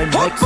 Remix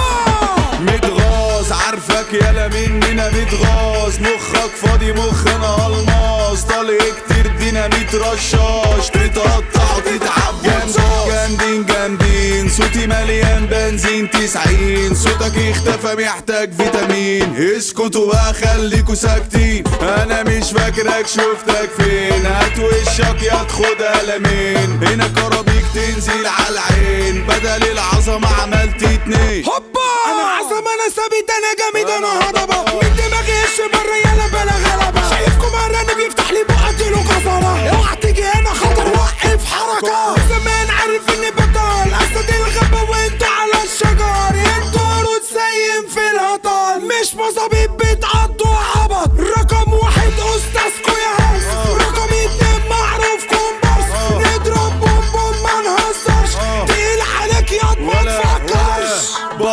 متغاظ عارفك يالا مننا متغاظ مخك فاضي مخنا الماس طالع كتير ديناميت رشاش تتقطع وتتعب جامدين جامدين جامدين صوتي مليان بنزين تسعين صوتك اختفى محتاج فيتامين اسكتوا بقى خليكوا ساكتين انا مش فاكرك شفتك فين هات وشك يا تاخد قلمين هنا كرابيك تنزل على العين بدل العظمة عملت اتنين هوبا انا عظمه انا ثابت انا جامد انا هضبه من دماغي ايش بره يلا بلا غلبه شايفكم الرن بيفتح لي بقى اديله جزره اوعى تيجي هنا خطر وقف حركه زمان عارف اني بطل اسد الغابه وانتوا على الشجر انتوا قرود سايم في الهطل مش مظابيط بتعضوا عبط رقم واحد استاذكوا يا هرس رقم اتنين معروف كومبارس نضرب بوم بوم ما نهزرش تقيل عليك ياض ما تفكرش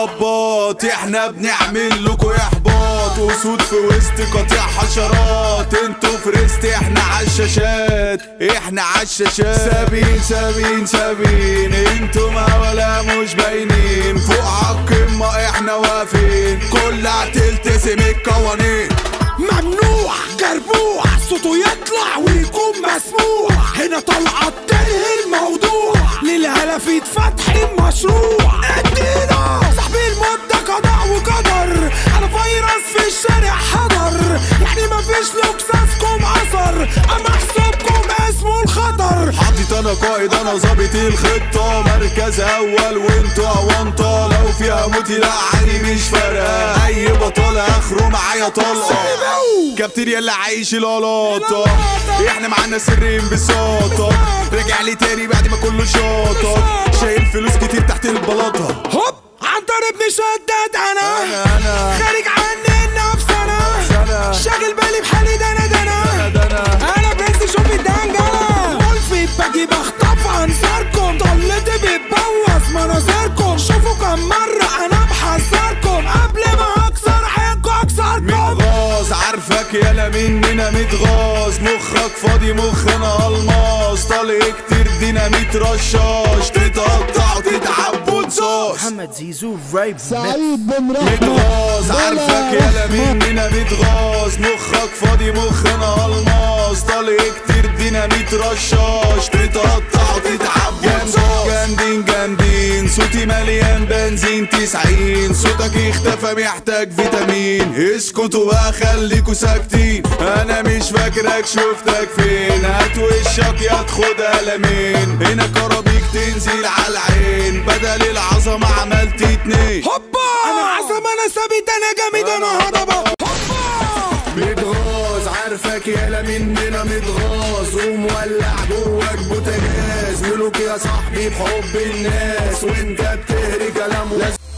بابات احنا بنعمل لكم احباط اسود في وسط قطيع حشرات انتوا في ريست احنا عالشاشات احنا عالشاشات سابين سابين سابين انتوا ما ولا مش باينين فوق عالقمة احنا واقفين كلها تلتزم القوانين ممنوع جربوع صوته يطلع ويكون مسموع هنا طلعت تنهي الموضوع للهلفيت فتح المشروع ادينا صاحبي المدة قضاء وقدر انا فيروس في الشارع حضر يعني مفيش لوكساسكم اثر اما حسابكم اسمه الخطر حاطط انا قائد انا ظابط الخطة مركز اول وانتوا اونطة لو فيها موتي لا عادي مش فارقة اي بطل اخره معايا طلقة كابتن يلا عايش القلاطة احنا معانا سر انبساطة رجع لي تاني بعد ما كله شاطة شايل فلوس كتير تحت البلاطة هوب عنتر ابن شداد انا أنا- أنا. خارج عني النفس انا أنا. شاغل بالي بحالي ده انا ده انا ده أنا. انا برنس شوف الدنجلة مولفي باجي بخطف انصاركم طلتي بتبوظ مناظركم شوفوا كم مرة انا بحذركم قبل ما اكسر عينكم اكسركم متغاظ عارفك يالا مننا متغاظ مخك فاضي مخنا الماس طالع كتير ديناميت رشاش تتقطع وتتعب وتصاص محمد زيزو ريمix سعيد بن رحمة متغاظ عارفك يالا مننا متغاظ مخك فاضي مخنا الماس طالع كتير ديناميت رشاش تتقطع وتتعب جامدين جامدين جامدين صوتي مليان بنزين تسعين صوتك اختفى محتاج فيتامين اسكتوا بقى خليكوا ساكتين انا مش فاكرك شفتك فين هات وشك يا تاخد قلمين هنا كرابيك تنزل على العين بدل العظمة عملت اتنين هوبا انا عظمة انا ثابت انا جامد انا هضبة متغاظ عارفك يالا مننا متغاظ ومولع جواك بوتاجاز ملوك يا صاحبي بحب الناس وانت بتهري كلام لازم